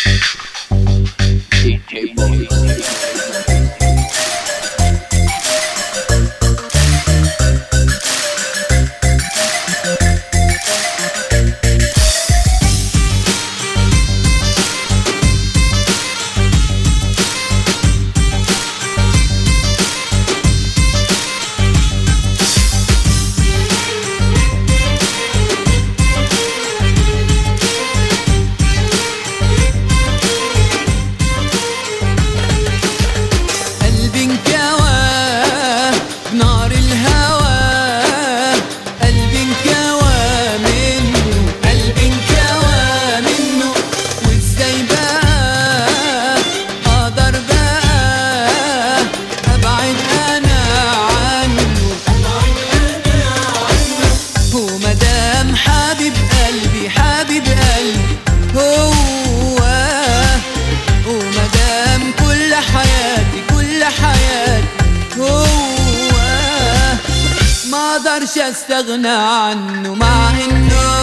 DJ Boy. قلبي انكوى بنار الهوى قلبي انكوى منه قلبي انكوى منه وازاي بقى اقدر بقى ابعد انا عنه هو مدام حبيب قلبي حبيب قلبي هو ومدام كل حياتي كل حياتي هو ما اقدرش استغنى عنه مع انه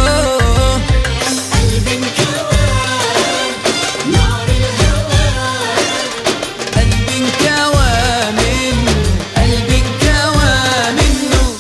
قلبي انكوى نار الهوى قلبي انكوى منه قلبي انكوى منه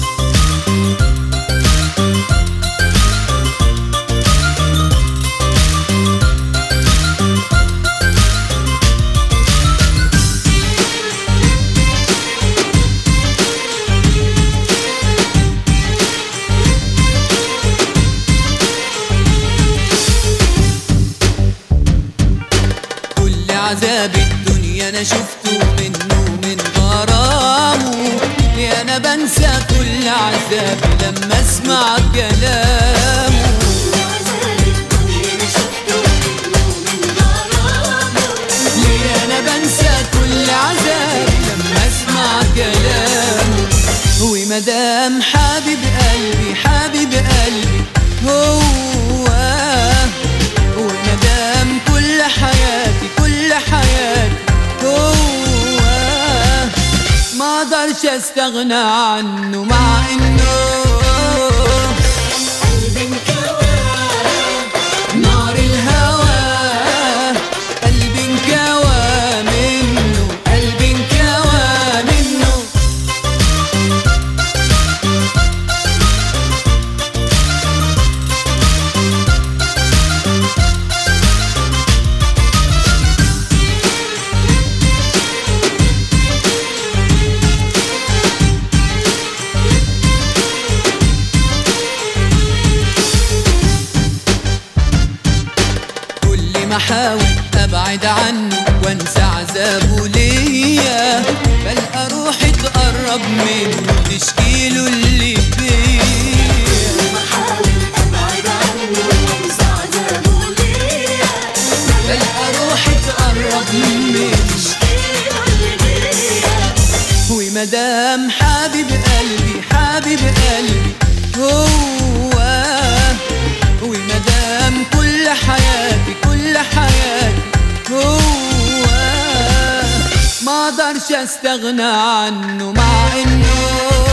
كل عذاب الدنيا انا شفته منه من غرامه ليه انا بنسى كل عذابي لما اسمع كلامه عذاب الدنيا انا شفته منه من غرامه ليه انا بنسى كل عذابي لما اسمع كلامه ومدام حبيب قلبي حبيب قلبي هو ومدام كل حياتي كل حياتي هو ما اقدرش استغنى عنه مع انه قلبي انكوى نار الهوى قلبي انكوى منه قلبي انكوى منه كل ما احاول ابعد عنه وانسى عذابه ليا بلقى روحي تقرب منه تشكيله اللي فيا بحاول ابعد عنه وانسى عذابه ليا بلقى روحي تقرب منه تشكيله اللي بيا ومدام حبيب قلبي حبيب قلبي هو ومدام كل حياتي كل حياتي هو ما اقدرش استغنى عنه مع انه